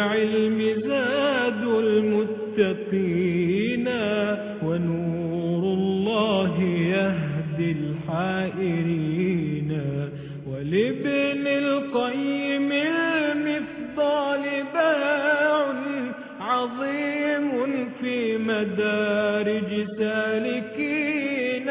العلم زاد المتقين ونور الله يهدي الحائرين ولابن القيم المفضال باع عظيم في مدارج سالكين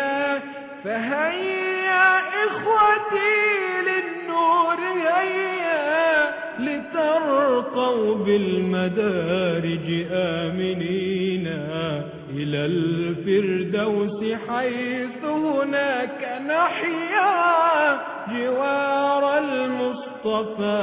فهيا إخوتي للنور هيا لترقوا بالمدارج آمنين إلى الفردوس حيث هناك نحيا جوار المصطفى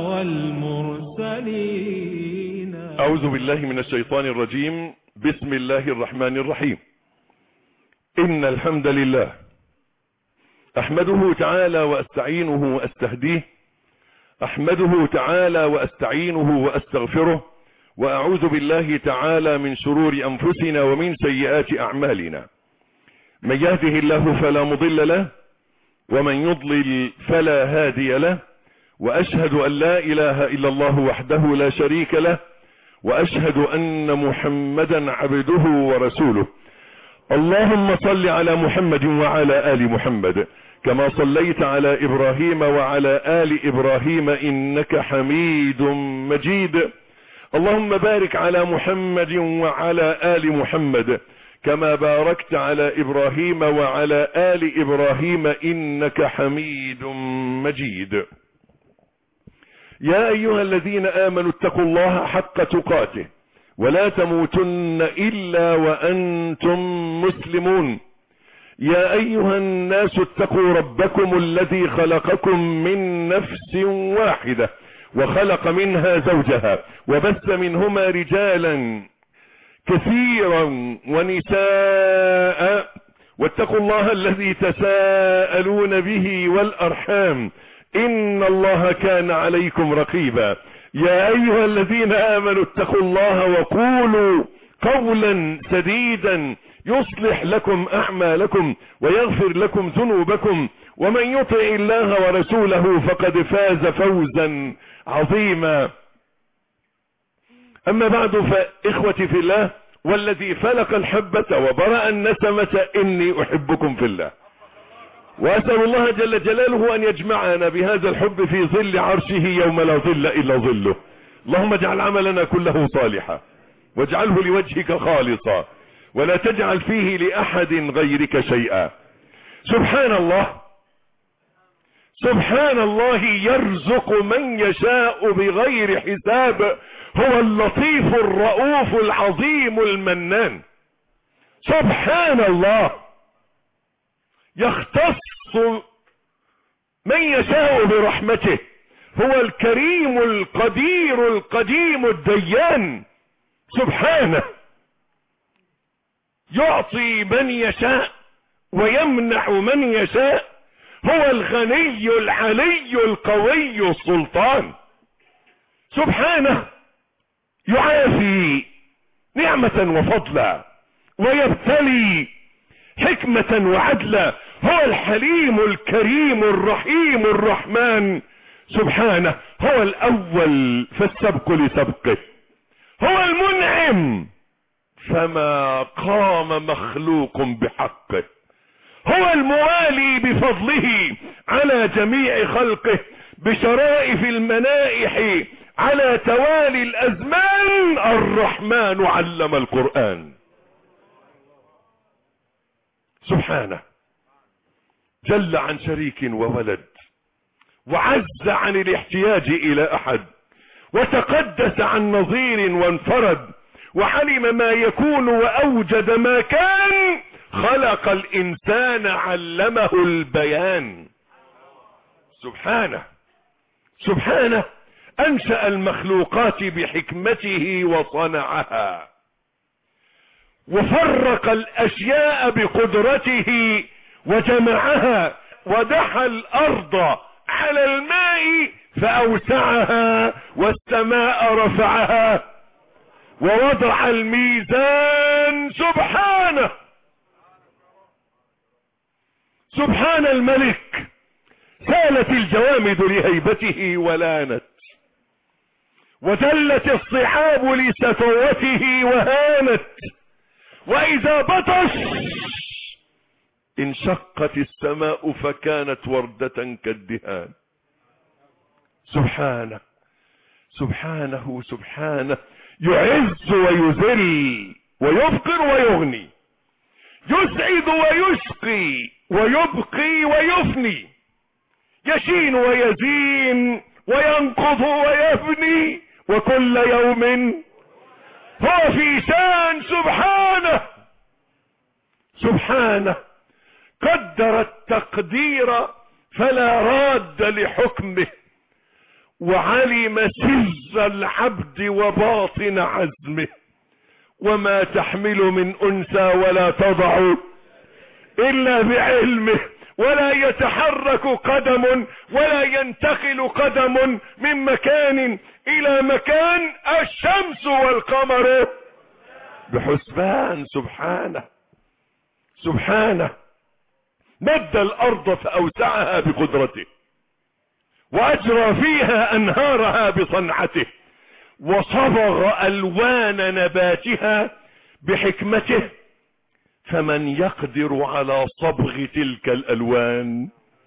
والمرسلين أعوذ بالله من الشيطان الرجيم بسم الله الرحمن الرحيم إن الحمد لله أحمده تعالى وأستعينه وأستهديه أحمده تعالى وأستعينه وأستغفره وأعوذ بالله تعالى من شرور أنفسنا ومن سيئات أعمالنا من يهده الله فلا مضل له ومن يضلل فلا هادي له وأشهد أن لا إله إلا الله وحده لا شريك له وأشهد أن محمدا عبده ورسوله اللهم صل على محمد وعلى آل محمد كما صليت على إبراهيم وعلى آل إبراهيم إنك حميد مجيد اللهم بارك على محمد وعلى آل محمد كما باركت على إبراهيم وعلى آل إبراهيم إنك حميد مجيد يا أيها الذين آمنوا اتقوا الله حق تقاته ولا تموتن إلا وأنتم مسلمون يا أيها الناس اتقوا ربكم الذي خلقكم من نفس واحدة وخلق منها زوجها وبث منهما رجالا كثيرا ونساء واتقوا الله الذي تساءلون به والأرحام إن الله كان عليكم رقيبا يا أيها الذين آمنوا اتقوا الله وقولوا قولا سديدا يصلح لكم أعمالكم ويغفر لكم ذنوبكم ومن يطع الله ورسوله فقد فاز فوزا عظيما أما بعد فإخوتي في الله والذي فلق الحبة وبرأ النسمة إني أحبكم في الله وأسأل الله جل جلاله أن يجمعنا بهذا الحب في ظل عرشه يوم لا ظل إلا ظله اللهم اجعل عملنا كله صالحا واجعله لوجهك خالصا ولا تجعل فيه لأحد غيرك شيئا سبحان الله سبحان الله يرزق من يشاء بغير حساب هو اللطيف الرؤوف العظيم المنان سبحان الله يختص من يشاء برحمته هو الكريم القدير القديم الديان سبحانه يعطي من يشاء ويمنع من يشاء هو الغني العلي القوي السلطان سبحانه يعافي نعمة وفضلا ويبتلي حكمة وعدلا هو الحليم الكريم الرحيم الرحمن سبحانه هو الأول فالسبق لسبقه هو المنعم فما قام مخلوق بحقه هو الموالي بفضله على جميع خلقه بشرائف المنائح على توالي الأزمان الرحمن علم القرآن سبحانه جل عن شريك وولد وعز عن الاحتياج إلى أحد وتقدس عن نظير وانفرد وعلم ما يكون وأوجد ما كان خلق الإنسان علمه البيان سبحانه سبحانه أنشأ المخلوقات بحكمته وصنعها وفرق الأشياء بقدرته وجمعها ودحى الأرض على الماء فأوسعها والسماء رفعها ووضع الميزان سبحانه سبحان الملك سالت الجوامد لهيبته ولانت وذلت الصعاب لسطوته وهانت واذا بطش انشقت السماء فكانت وردة كالدهان سبحانه سبحانه سبحانه يعز ويذل ويفقر ويغني يسعد ويشقي ويبقي ويفني يشين ويزين وينقض ويفني وكل يوم هو في شان سبحانه سبحانه قدر التقدير فلا راد لحكمه وعلم سر العبد وباطن عزمه وما تحمل من انثى ولا تضع الا بعلمه ولا يتحرك قدم ولا ينتقل قدم من مكان الى مكان الشمس والقمر بحسبان سبحانه سبحانه مد الارض فاوسعها بقدرته واجرى فيها انهارها بصنعته وصبغ الوان نباتها بحكمته فمن يقدر على صبغ تلك الالوان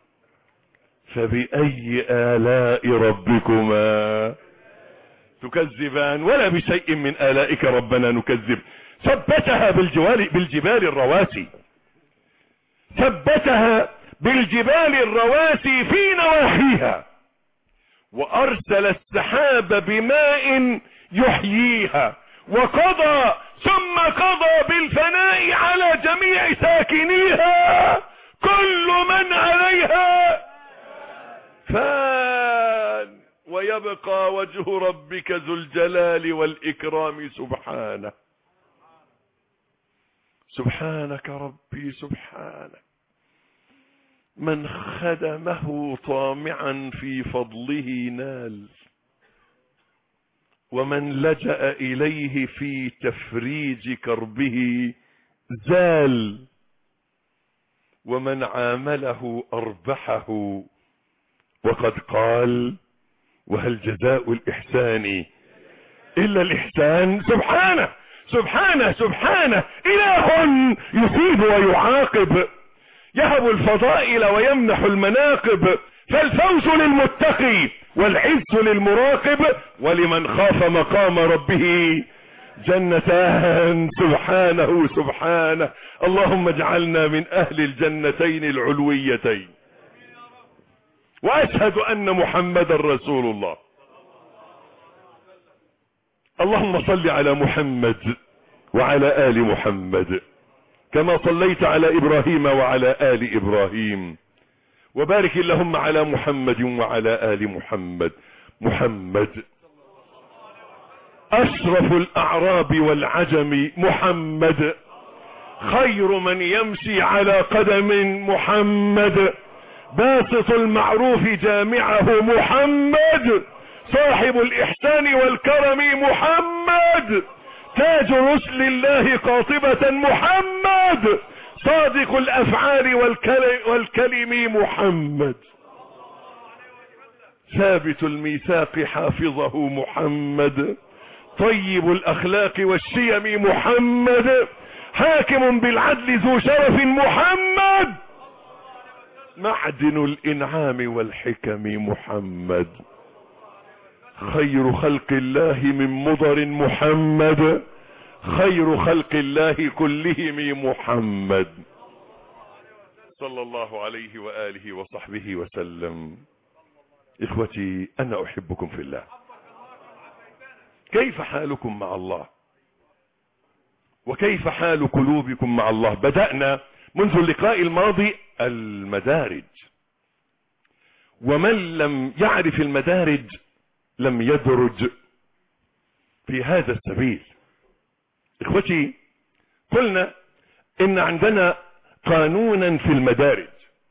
فباي الاء ربكما تكذبان ولا بشيء من الائك ربنا نكذب ثبتها بالجوال بالجبال الرواسي ثبتها بالجبال الرواسي في نواحيها وارسل السحاب بماء يحييها وقضى ثم قضى بالفناء على جميع ساكنيها كل من عليها فان ويبقى وجه ربك ذو الجلال والاكرام سبحانه سبحانك ربي سبحانك من خدمه طامعا في فضله نال ومن لجأ إليه في تفريج كربه زال ومن عامله أربحه وقد قال وهل جزاء الإحسان إلا الإحسان سبحانه سبحانه سبحانه إله يصيب ويعاقب يهب الفضائل ويمنح المناقب فالفوز للمتقي والعز للمراقب ولمن خاف مقام ربه جنتان سبحانه سبحانه اللهم اجعلنا من اهل الجنتين العلويتين واشهد ان محمدا رسول الله اللهم صل على محمد وعلى ال محمد كما صليت على ابراهيم وعلى ال ابراهيم وبارك اللهم على محمد وعلى ال محمد محمد اشرف الاعراب والعجم محمد خير من يمشي على قدم محمد باسط المعروف جامعه محمد صاحب الاحسان والكرم محمد تاج رسل الله قاطبة محمد صادق الافعال والكلم, والكلم محمد ثابت الميثاق حافظه محمد طيب الاخلاق والشيم محمد حاكم بالعدل ذو شرف محمد معدن الانعام والحكم محمد خير خلق الله من مضر محمد خير خلق الله كلهم محمد صلى الله عليه وآله وصحبه وسلم اخوتي انا احبكم في الله كيف حالكم مع الله وكيف حال قلوبكم مع الله بدأنا منذ اللقاء الماضي المدارج ومن لم يعرف المدارج لم يدرج في هذا السبيل اخوتي قلنا ان عندنا قانونا في المدارج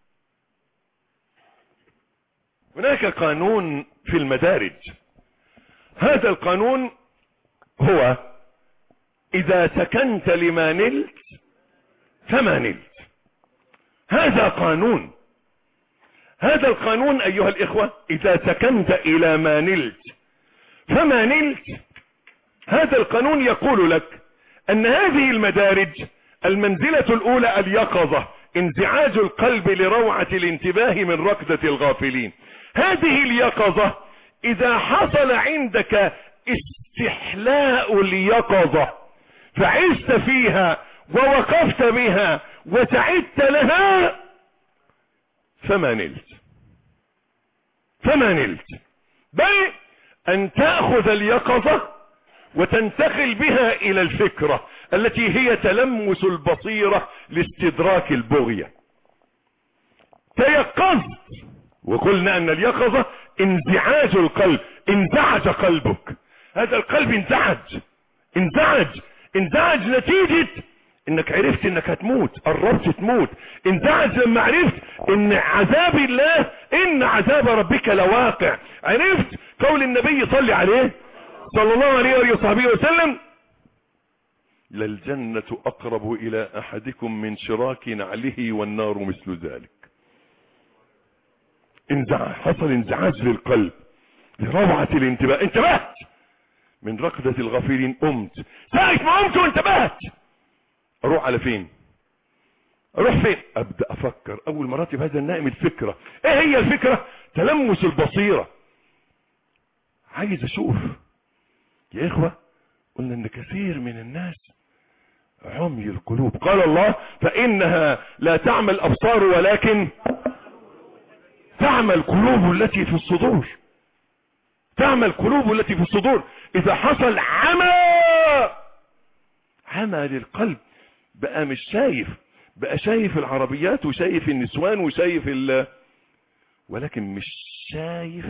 هناك قانون في المدارج هذا القانون هو اذا سكنت لما نلت فما نلت هذا قانون هذا القانون ايها الاخوة اذا سكنت الى ما نلت فما نلت هذا القانون يقول لك ان هذه المدارج المنزلة الاولى اليقظة انزعاج القلب لروعة الانتباه من ركضة الغافلين هذه اليقظة اذا حصل عندك استحلاء اليقظة فعشت فيها ووقفت بها وسعدت لها فما نلت فما نلت بل ان تأخذ اليقظة وتنتقل بها الى الفكرة التي هي تلمس البصيرة لاستدراك البغية تيقظت وقلنا ان اليقظة انزعاج القلب انزعج قلبك هذا القلب انزعج انزعج انزعج نتيجة انك عرفت انك هتموت قربت تموت انزعج لما عرفت ان عذاب الله ان عذاب ربك لواقع عرفت قول النبي صلى عليه صلى الله عليه وآله وصحبه وسلم للجنة اقرب الى احدكم من شراك نعله والنار مثل ذلك انزعاج حصل انزعاج للقلب لروعة الانتباه انتبهت من ركضة الغافلين قمت ساعة ما قمت وانتبهت اروح على فين اروح فين ابدأ افكر اول مراتب هذا النائم الفكرة ايه هي الفكرة تلمس البصيرة عايز اشوف يا اخوة قلنا ان كثير من الناس عمي القلوب قال الله فانها لا تعمل ابصار ولكن تعمل قلوب التي في الصدور تعمل قلوب التي في الصدور اذا حصل عمى عمى للقلب بقى مش شايف بقى شايف العربيات وشايف النسوان وشايف ال ولكن مش شايف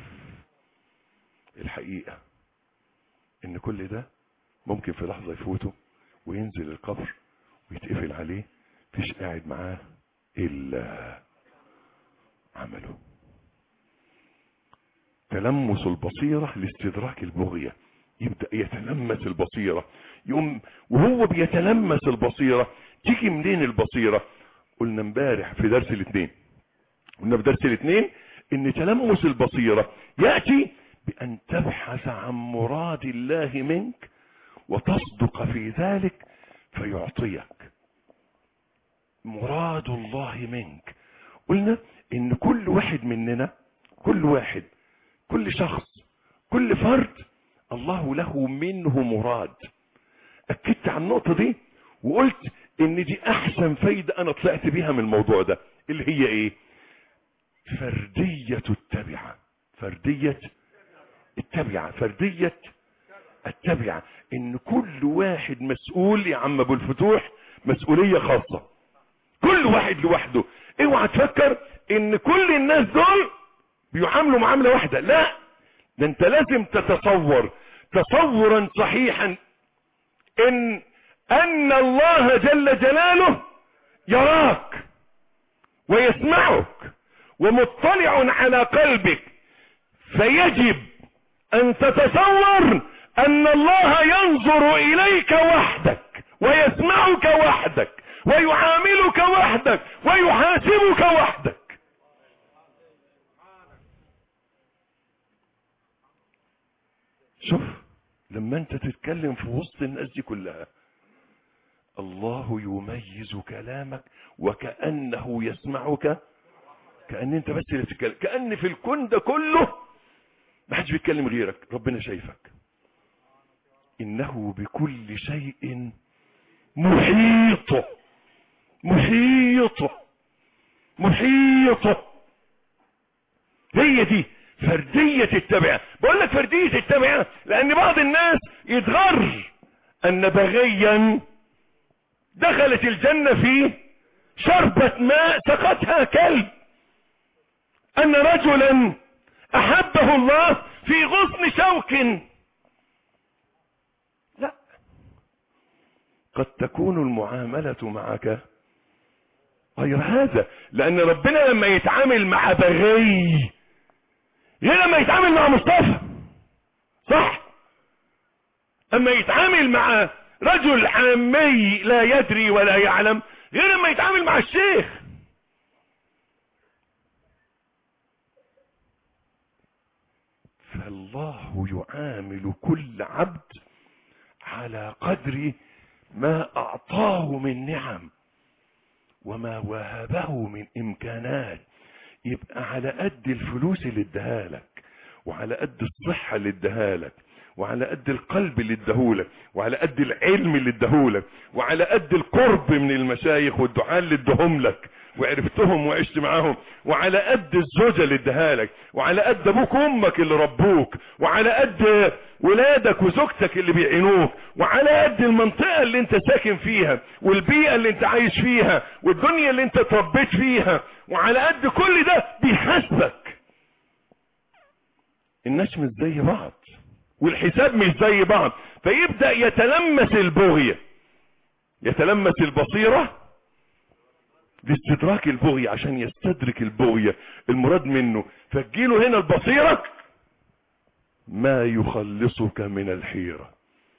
الحقيقة ان كل ده ممكن في لحظة يفوته وينزل القبر ويتقفل عليه فيش قاعد معاه الا عمله تلمس البصيرة لاستدراك البغية يبدأ يتلمس البصيرة يقوم وهو بيتلمس البصيرة تيجي منين البصيرة قلنا امبارح في درس الاثنين قلنا في درس الاثنين ان تلمس البصيرة يأتي بأن تبحث عن مراد الله منك وتصدق في ذلك فيعطيك مراد الله منك قلنا ان كل واحد مننا كل واحد كل شخص كل فرد الله له منه مراد اكدت على النقطة دي وقلت ان دي احسن فايدة انا طلعت بيها من الموضوع ده اللي هي ايه فردية التبعة فردية التبعة فردية التبعة ان كل واحد مسؤول يا عم ابو الفتوح مسؤولية خاصة كل واحد لوحده اوعى تفكر ان كل الناس دول بيعاملوا معاملة واحدة لا ده انت لازم تتصور تصورا صحيحا ان ان الله جل جلاله يراك ويسمعك ومطلع على قلبك فيجب ان تتصور ان الله ينظر اليك وحدك ويسمعك وحدك ويعاملك وحدك ويحاسبك وحدك شوف لما انت تتكلم في وسط الناس دي كلها الله يميز كلامك وكأنه يسمعك كأن انت بس اللي بتتكلم كأن في الكون ده كله ما حدش بيتكلم غيرك ربنا شايفك انه بكل شيء محيط محيط محيط هي دي فردية التبعة بقول لك فردية التبعة لان بعض الناس يتغر ان بغيا دخلت الجنة في شربة ماء سقتها كلب ان رجلا احبه الله في غصن شوك لا قد تكون المعاملة معك غير هذا لان ربنا لما يتعامل مع بغي غير لما يتعامل مع مصطفى صح اما يتعامل مع رجل عامي لا يدري ولا يعلم غير لما يتعامل مع الشيخ الله يعامل كل عبد على قدر ما اعطاه من نعم وما وهبه من امكانات يبقى على قد الفلوس اللي اداها لك وعلى قد الصحة اللي اداها لك وعلى قد القلب اللي اداهولك وعلى قد العلم اللي اداهولك وعلى قد القرب من المشايخ والدعاء اللي اداهم لك وعرفتهم وعشت معاهم وعلى قد الزوجة اللي اداها لك وعلى قد ابوك وامك اللي ربوك وعلى قد ولادك وزوجتك اللي بيعينوك وعلى قد المنطقة اللي انت ساكن فيها والبيئة اللي انت عايش فيها والدنيا اللي انت اتربيت فيها وعلى قد كل ده بيحاسبك الناس مش زي بعض والحساب مش زي بعض فيبدأ يتلمس البغية يتلمس البصيرة لاستدراك البغية عشان يستدرك البغية المراد منه فتجيله هنا البصيرة ما يخلصك من الحيرة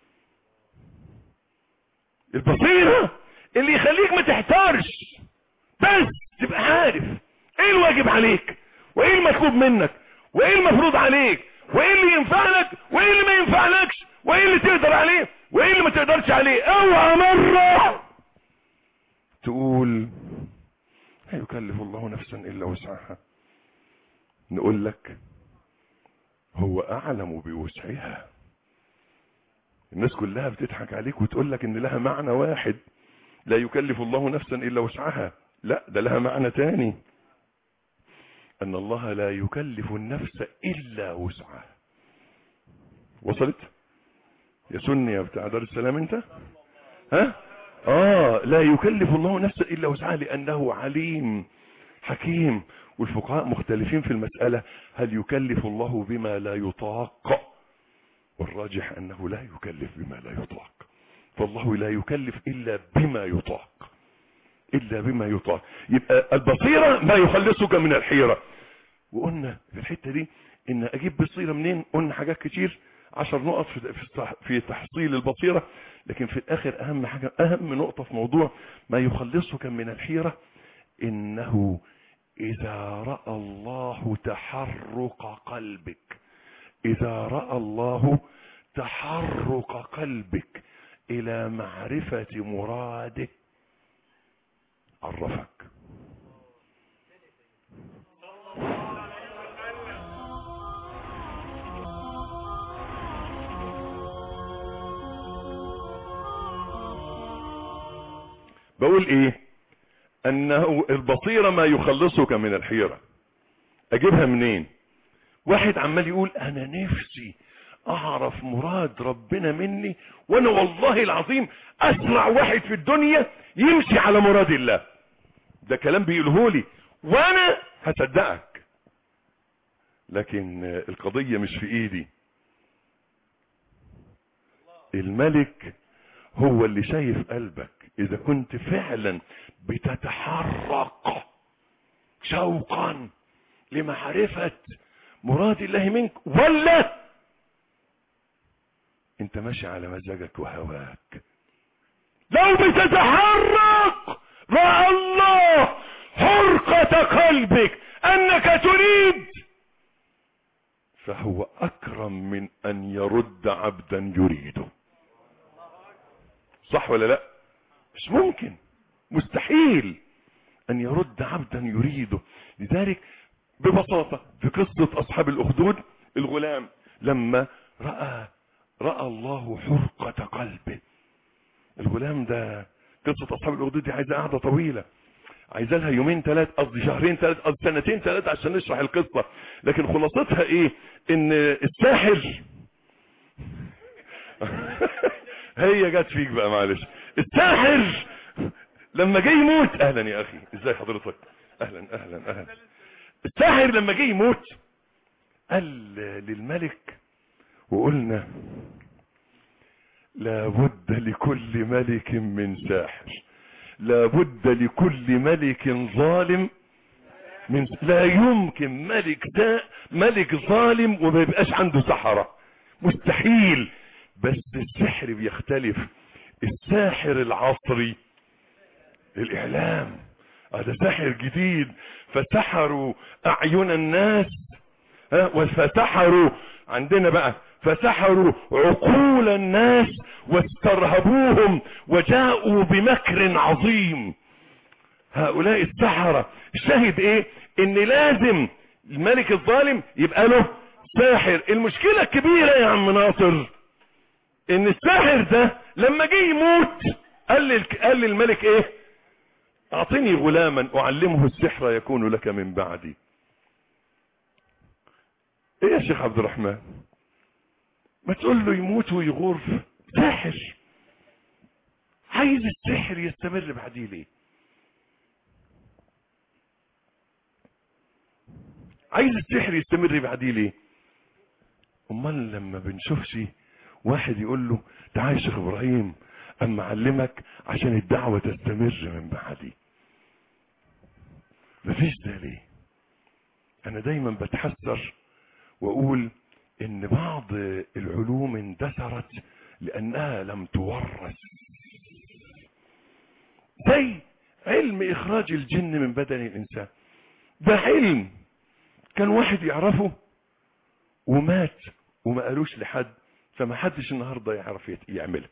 البصيرة اللي يخليك ما تحتارش بس تبقى عارف ايه الواجب عليك وايه المطلوب منك وايه المفروض عليك وايه اللي ينفع لك وايه اللي ما ينفعلكش وايه اللي تقدر عليه وايه اللي ما تقدرش عليه اوعى مرة تقول لا يكلف الله نفسا الا وسعها نقول لك هو اعلم بوسعها الناس كلها بتضحك عليك وتقول لك ان لها معنى واحد لا يكلف الله نفسا الا وسعها لا ده لها معنى تاني ان الله لا يكلف النفس الا وسعها وصلت يا سني يا بتاع دار السلام انت ها اه لا يكلف الله نفسا الا وسعها لانه عليم حكيم والفقهاء مختلفين في المسألة هل يكلف الله بما لا يطاق والراجح انه لا يكلف بما لا يطاق فالله لا يكلف الا بما يطاق الا بما يطاق يبقى البصيرة ما يخلصك من الحيرة وقلنا في الحتة دي ان اجيب بصيرة منين قلنا حاجات كتير عشر نقط في, في تحصيل البصيرة لكن في الاخر اهم حاجة اهم نقطة في موضوع ما يخلصك من الحيرة انه اذا رأى الله تحرك قلبك اذا رأى الله تحرك قلبك الى معرفة مراده عرفك بقول ايه انه البصيرة ما يخلصك من الحيرة اجيبها منين واحد عمال يقول انا نفسي اعرف مراد ربنا مني وانا والله العظيم اسرع واحد في الدنيا يمشي على مراد الله ده كلام بيقوله لي وانا هصدقك لكن القضية مش في ايدي الملك هو اللي شايف قلبك اذا كنت فعلا بتتحرك شوقا لمعرفة مراد الله منك ولا انت ماشي على مزاجك وهواك لو بتتحرك رأى الله حرقة قلبك انك تريد فهو اكرم من ان يرد عبدا يريده صح ولا لا مش ممكن مستحيل ان يرد عبدا يريده لذلك ببساطة في قصة اصحاب الاخدود الغلام لما رأى رأى الله حرقة قلبه الغلام ده قصة اصحاب الاخدود دي عايزة قعدة طويلة عايزة لها يومين ثلاث قصدي شهرين ثلاث قصدي سنتين ثلاث عشان نشرح القصة لكن خلاصتها ايه ان الساحر هي جت فيك بقى معلش الساحر لما جه يموت اهلا يا اخي ازاي حضرتك اهلا اهلا اهلا الساحر لما جه يموت قال للملك وقلنا لابد لكل ملك من ساحر لابد لكل ملك ظالم من لا يمكن ملك ده ملك ظالم وما يبقاش عنده سحرة مستحيل بس السحر بيختلف الساحر العصري الاعلام هذا ساحر جديد فسحروا اعين الناس ها وفتحروا عندنا بقى فسحروا عقول الناس واسترهبوهم وجاءوا بمكر عظيم هؤلاء السحرة الشاهد ايه ان لازم الملك الظالم يبقى له ساحر المشكلة الكبيرة يا عم ناصر ان الساحر ده لما جه يموت قال لي قال للملك ايه اعطني غلاما اعلمه السحر يكون لك من بعدي ايه يا شيخ عبد الرحمن ما تقول له يموت ويغور ساحر عايز السحر يستمر بعديه ليه عايز السحر يستمر بعديه ليه امال لما بنشوفش واحد يقول له تعال يا شيخ ابراهيم اما اعلمك عشان الدعوه تستمر من بعدي مفيش ده ليه انا دايما بتحسر واقول ان بعض العلوم اندثرت لانها لم تورث زي علم اخراج الجن من بدن الانسان ده علم كان واحد يعرفه ومات وما قالوش لحد فما حدش النهارده يعرف يت- يعملها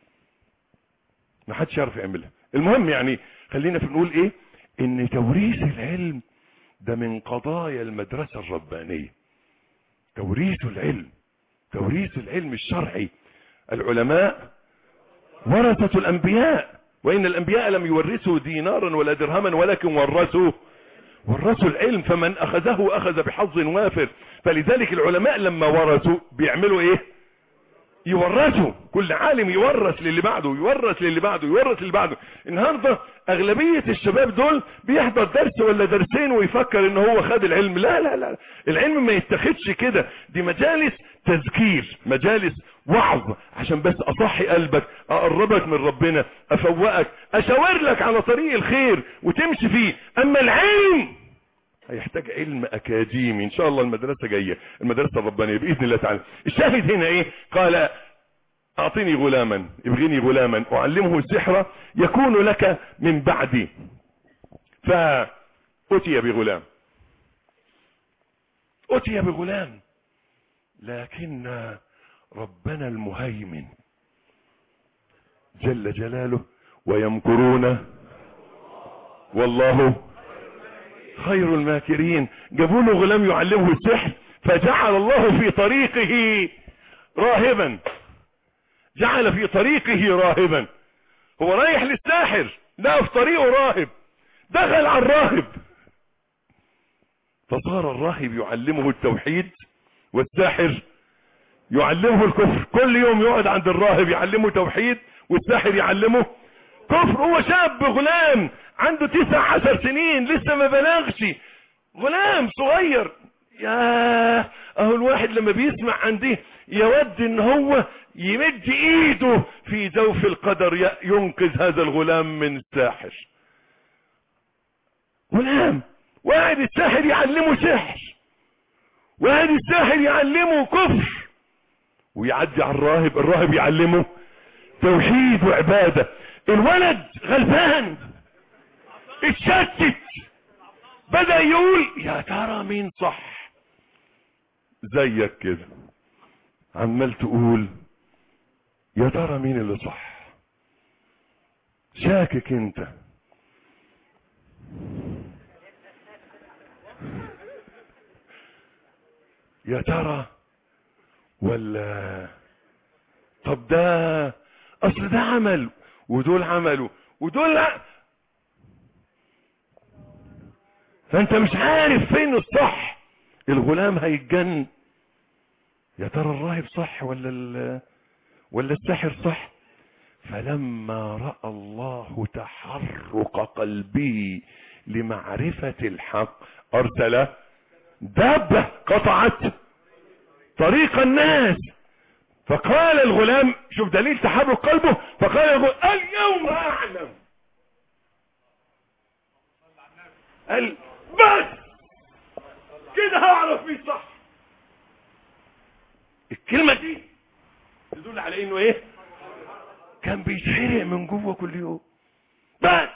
ما حدش يعرف يعملها المهم يعني خلينا في نقول ايه ان توريث العلم ده من قضايا المدرسة الربانية توريث العلم توريث العلم الشرعي العلماء ورثة الانبياء وان الانبياء لم يورثوا دينارا ولا درهما ولكن ورثوا ورثوا العلم فمن اخذه اخذ بحظ وافر فلذلك العلماء لما ورثوا بيعملوا ايه يورثوا كل عالم يورث للي بعده يورث للي بعده يورث للي بعده النهارده اغلبيه الشباب دول بيحضر درس ولا درسين ويفكر ان هو خد العلم لا لا لا العلم ما يتخدش كده دي مجالس تذكير مجالس وعظ عشان بس اصحي قلبك اقربك من ربنا افوقك اشاور لك على طريق الخير وتمشي فيه اما العلم هيحتاج علم اكاديمي ان شاء الله المدرسه جايه المدرسه الربانيه باذن الله تعالى الشاهد هنا ايه قال اعطني غلاما ابغني غلاما اعلمه السحر يكون لك من بعدي فاتي بغلام اتي بغلام لكن ربنا المهيمن جل جلاله ويمكرون والله خير الماكرين جابوا له غلام يعلمه السحر فجعل الله في طريقه راهبا جعل في طريقه راهبا هو رايح للساحر لا في طريقه راهب دخل على الراهب فصار الراهب يعلمه التوحيد والساحر يعلمه الكفر كل يوم يقعد عند الراهب يعلمه توحيد والساحر يعلمه كفر هو شاب غلام عنده تسع عشر سنين لسه ما بلغش غلام صغير يا اهو الواحد لما بيسمع عن دي يود ان هو يمد ايده في جوف القدر ي- ينقذ هذا الغلام من الساحر غلام واحد الساحر يعلمه سحر واحد الساحر يعلمه كفر ويعدي على الراهب الراهب يعلمه توحيد وعبادة الولد غلبان اتشتت بدأ يقول يا ترى مين صح زيك كده عمال تقول يا ترى مين اللي صح شاكك انت يا ترى ولا طب ده اصل ده عمل ودول عملوا ودول لا فانت مش عارف فين الصح الغلام هيتجن يا ترى الراهب صح ولا ال... ولا الساحر صح فلما راى الله تحرق قلبه لمعرفه الحق ارسل دابه قطعت طريق الناس فقال الغلام شوف دليل تحرك قلبه فقال الغلام اليوم اعلم قال بس كده هعرف مين صح الكلمة دي تدل على انه ايه كان بيتحرق من جوه كل يوم بس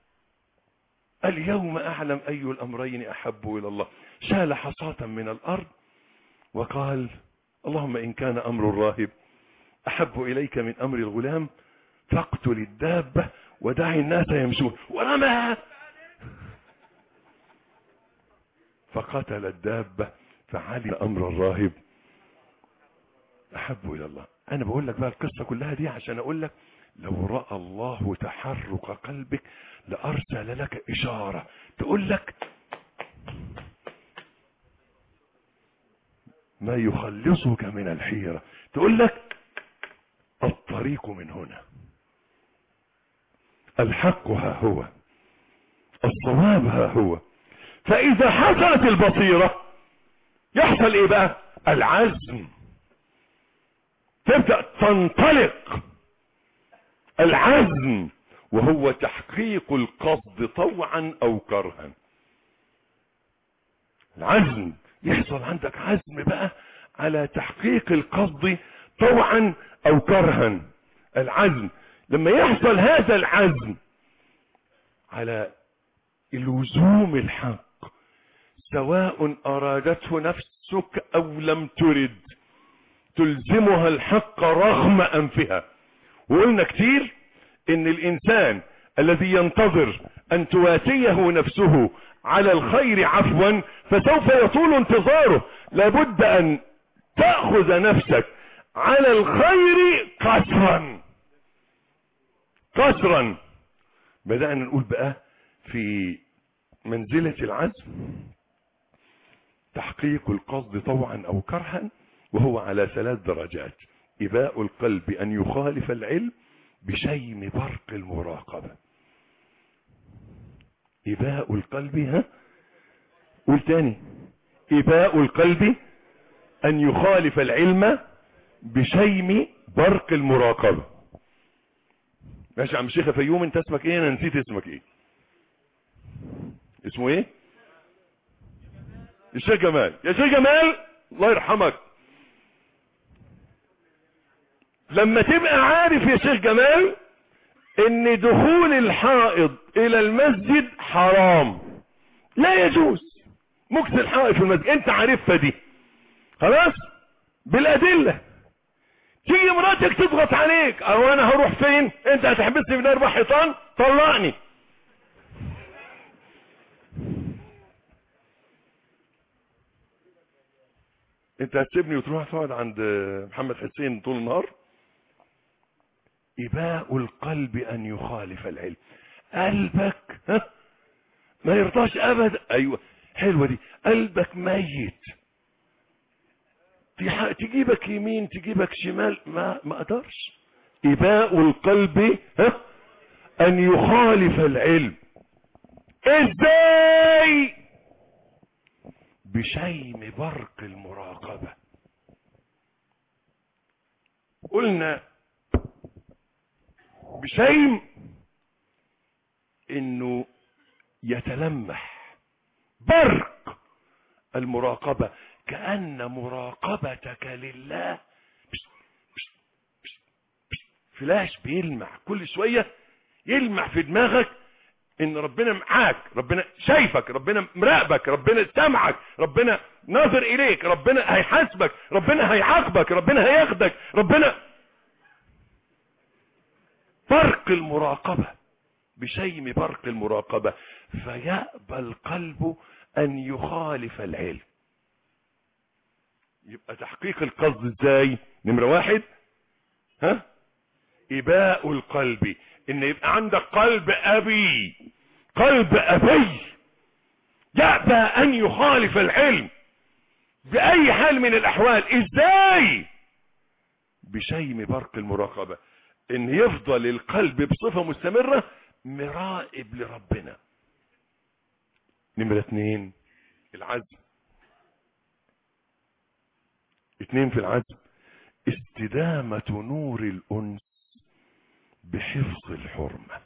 اليوم اعلم اي الامرين احب الى الله شال حصاة من الارض وقال اللهم إن كان أمر الراهب أحب إليك من أمر الغلام فاقتل الدابة ودع الناس يمشون ورمى فقتل الدابة فعلم أمر الراهب أحب إلى الله أنا بقول لك بقى القصة كلها دي عشان أقول لك لو رأى الله تحرك قلبك لأرسل لك إشارة تقول لك ما يخلصك من الحيرة تقول لك الطريق من هنا الحق ها هو الصواب ها هو فإذا حصلت البصيرة يحصل إيه بقى العزم تبدأ تنطلق العزم وهو تحقيق القصد طوعا أو كرها العزم يحصل عندك عزم بقى على تحقيق القصد طوعا أو كرها العزم لما يحصل هذا العزم على لزوم الحق سواء أرادته نفسك أو لم ترد تلزمها الحق رغم أنفها وقلنا كتير ان الانسان الذي ينتظر ان تواتيه نفسه على الخير عفوا فسوف يطول انتظاره لابد ان تأخذ نفسك على الخير قسرا قسرا بدأنا نقول بقى في منزلة العزم تحقيق القصد طوعا او كرها وهو على ثلاث درجات إباء القلب أن يخالف العلم بشيم برق المراقبة إباء القلب ها قول تاني إباء القلب أن يخالف العلم بشيم برق المراقبة ماشي يا عم شيخ فيوم انت اسمك ايه انا نسيت اسمك ايه اسمه ايه الشيخ جمال يا شيخ جمال الله يرحمك لما تبقى عارف يا شيخ جمال ان دخول الحائض الى المسجد حرام لا يجوز مكس الحائض في المسجد انت عارفها دي خلاص بالادله تيجي مراتك تضغط عليك او انا هروح فين انت هتحبسني في اربع حيطان طلقني انت هتسيبني وتروح تقعد عند محمد حسين طول النهار إباء القلب أن يخالف العلم قلبك ها ما يرضاش أبدا أيوة حلوة دي قلبك ميت تجيبك يمين تجيبك شمال ما ما أقدرش إباء القلب ها أن يخالف العلم إزاي بشيم برق المراقبة قلنا بشيء انه يتلمح برق المراقبة كأن مراقبتك لله فلاش بيلمع كل شوية يلمع في دماغك ان ربنا معاك ربنا شايفك ربنا مراقبك ربنا سامعك ربنا ناظر اليك ربنا هيحاسبك ربنا هيعاقبك ربنا هياخدك ربنا برق المراقبة بشيم برق المراقبة فيأبى القلب أن يخالف العلم يبقى تحقيق القصد ازاي نمرة واحد ها إباء القلب إن يبقى عندك قلب أبي قلب أبي يأبى أن يخالف العلم بأي حال من الأحوال إزاي بشيم برق المراقبة ان يفضل القلب بصفة مستمرة مراقب لربنا نمرة اتنين العزم اتنين في العزم استدامة نور الأنس بحفظ الحرمة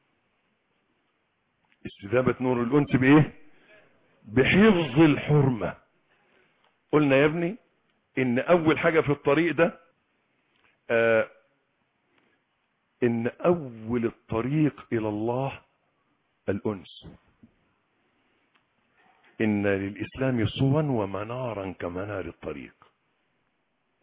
استدامة نور الأنس بإيه بحفظ الحرمة قلنا يا ابني ان اول حاجة في الطريق ده آه ان اول الطريق الى الله الانس ان للاسلام صوا ومنارا كمنار الطريق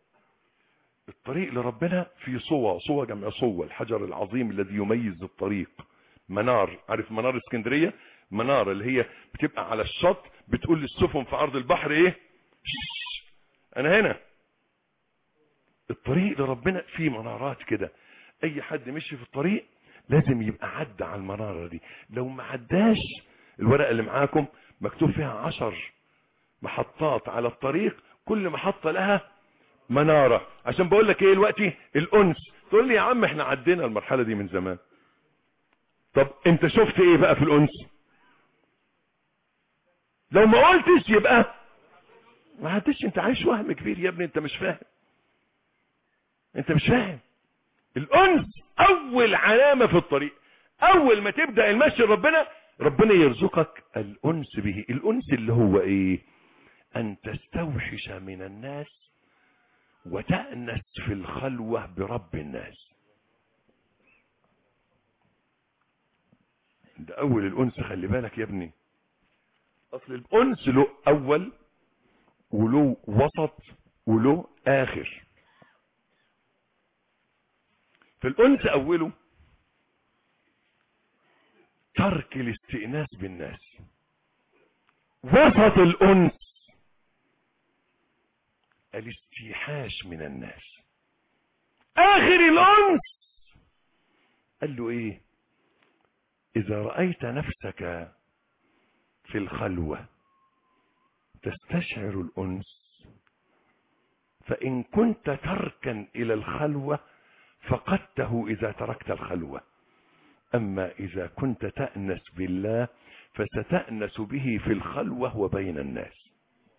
الطريق لربنا في صوى صوى جمع صوى الحجر العظيم الذي يميز الطريق منار عارف منار اسكندرية منار اللي هي بتبقى على الشط بتقول للسفن في عرض البحر ايه شش، انا هنا الطريق لربنا فيه منارات كده اي حد مشي في الطريق لازم يبقى عدى على المنارة دي لو ما عداش الورقة اللي معاكم مكتوب فيها عشر محطات على الطريق كل محطة لها منارة عشان بقول لك ايه دلوقتي الانس تقول لي يا عم احنا عدينا المرحلة دي من زمان طب انت شفت ايه بقى في الانس لو ما قلتش يبقى ما عدتش انت عايش وهم كبير يا ابني انت مش فاهم انت مش فاهم الانس اول علامة في الطريق اول ما تبدأ المشي ربنا ربنا يرزقك الانس به الانس اللي هو ايه ان تستوحش من الناس وتأنس في الخلوة برب الناس ده اول الانس خلي بالك يا ابني اصل الانس له اول وله وسط وله اخر في الانس اوله ترك الاستئناس بالناس وسط الانس الاستيحاش من الناس اخر الانس قال له ايه اذا رأيت نفسك في الخلوة تستشعر الانس فان كنت تركا الى الخلوة فقدته اذا تركت الخلوة اما اذا كنت تأنس بالله فستأنس به في الخلوة وبين الناس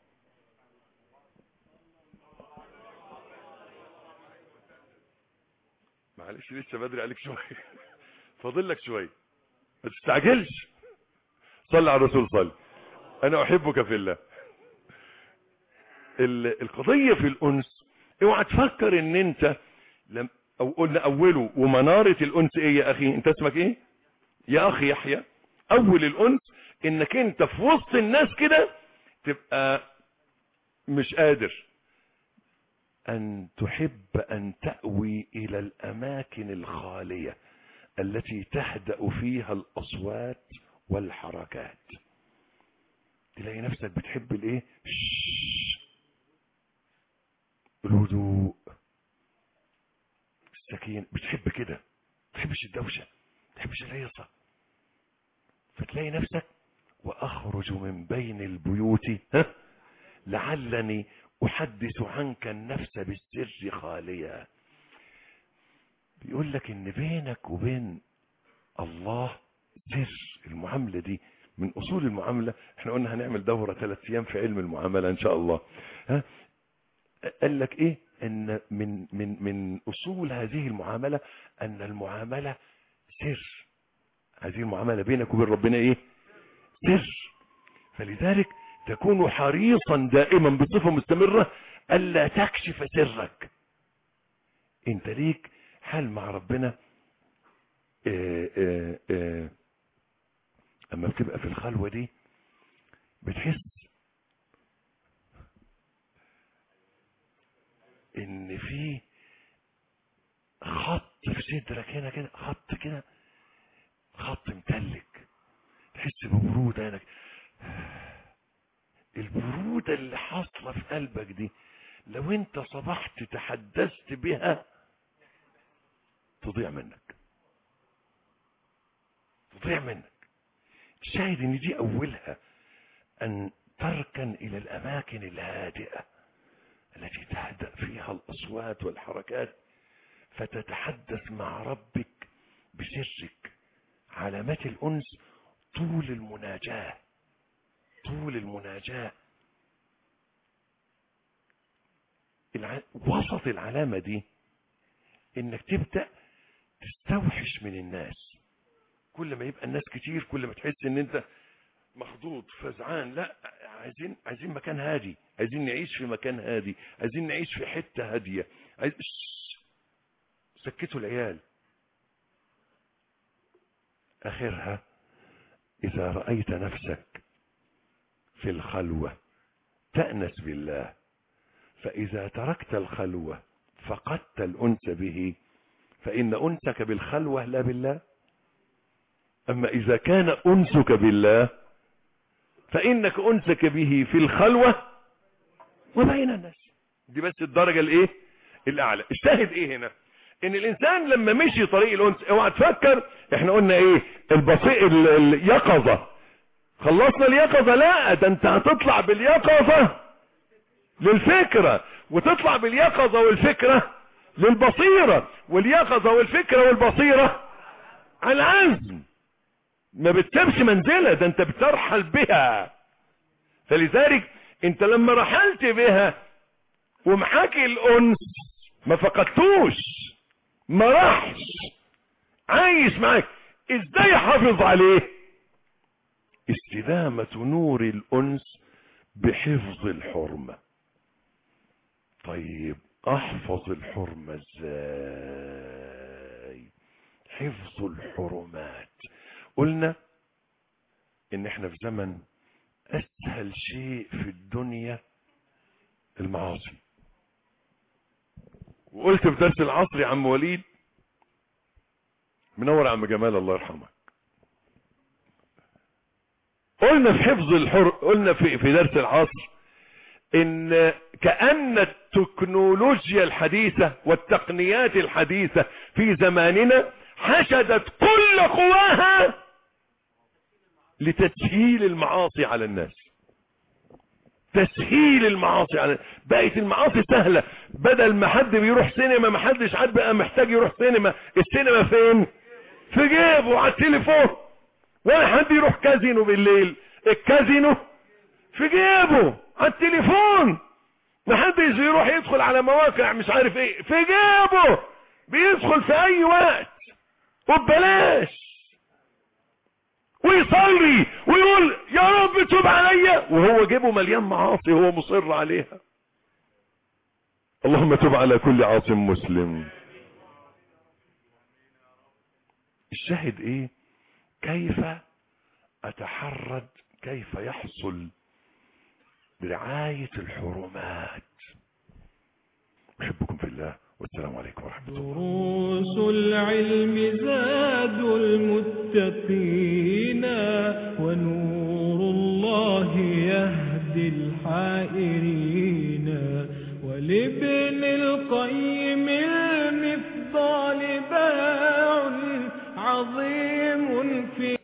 معلش لسه بدري عليك شوية فاضل لك شوية ما تستعجلش صلى على الرسول صلى انا احبك في الله ال- القضية في الانس اوعى تفكر ان انت لم او قلنا اوله ومنارة الانس ايه يا اخي انت اسمك ايه يا اخي يحيى اول الانس انك انت في وسط الناس كده تبقى مش قادر ان تحب ان تأوي الى الاماكن الخالية التي تهدأ فيها الاصوات والحركات تلاقي نفسك بتحب الايه شش. الهدوء السكين بتحب كده ما تحبش الدوشة ما تحبش الهيصة فتلاقي نفسك واخرج من بين البيوت ها لعلني احدث عنك النفس بالسر خاليا بيقول لك ان بينك وبين الله سر المعاملة دي من اصول المعاملة احنا قلنا هنعمل دورة ثلاث ايام في علم المعاملة ان شاء الله ها قال لك ايه ان من من من اصول هذه المعاملة ان المعاملة سر هذه المعاملة بينك وبين ربنا ايه سر فلذلك تكون حريصا دائما بصفة مستمرة الا تكشف سرك انت ليك حال مع ربنا اه اه اه اما بتبقى في الخلوة دي بتحس ان في خط في صدرك هنا كده خط كده خط متلج تحس ببرودة هنا البرودة اللي حاصلة في قلبك دي لو انت صبحت تحدثت بها تضيع منك تضيع منك الشاهد ان دي اولها ان تركن الى الاماكن الهادئة التي تهدأ فيها الاصوات والحركات فتتحدث مع ربك بسرك علامات الانس طول المناجاة طول المناجاة الع... وسط العلامة دي انك تبدأ تستوحش من الناس كل ما يبقى الناس كتير كل ما تحس ان انت مخضوض فزعان لا عايزين عايزين مكان هادي عايزين نعيش في مكان هادي عايزين نعيش في حتة هادية عايز... سكتوا العيال اخرها اذا رأيت نفسك في الخلوة تأنس بالله فإذا تركت الخلوة فقدت الأنس به فإن أنسك بالخلوة لا بالله أما إذا كان أنسك بالله فإنك أنسك به في الخلوة وبين الناس دي بس الدرجة الايه الاعلى الشاهد ايه هنا ان الانسان لما مشي طريق الانس اوعى تفكر احنا قلنا ايه البصيء ال- اليقظة خلصنا اليقظة لا ده انت هتطلع باليقظة للفكرة وتطلع باليقظة والفكرة للبصيرة واليقظة والفكرة والبصيرة على العزم ما بتسيبش منزلة ده انت بترحل بها فلذلك انت لما رحلت بها ومعاك الانس ما فقدتوش ما راحش عايش معاك ازاي حافظ عليه استدامة نور الانس بحفظ الحرمة طيب احفظ الحرمة ازاي حفظ الحرمات قلنا ان احنا في زمن اسهل شيء في الدنيا المعاصي وقلت في درس العصر يا عم وليد منور يا عم جمال الله يرحمك قلنا في حفظ الحر قلنا في في درس العصر ان كأن التكنولوجيا الحديثة والتقنيات الحديثة في زماننا حشدت كل قواها لتسهيل المعاصي على الناس تسهيل المعاصي على بقت المعاصي سهلة بدل ما حد بيروح سينما ما حدش عاد بقى محتاج يروح سينما السينما فين في جيبه على التليفون ولا حد يروح كازينو بالليل الكازينو في جيبه على التليفون ما حدش يروح يدخل على مواقع مش عارف ايه في جيبه بيدخل في اي وقت وببلاش ويصلي ويقول يا رب توب عليا وهو جيبه مليان معاصي وهو مصر عليها اللهم تب على كل عاصم مسلم الشاهد ايه كيف اتحرد كيف يحصل برعاية الحرمات احبكم في الله والسلام عليكم ورحمة الله دروس العلم زاد المتقين ونور الله يهدي الحائرين ولابن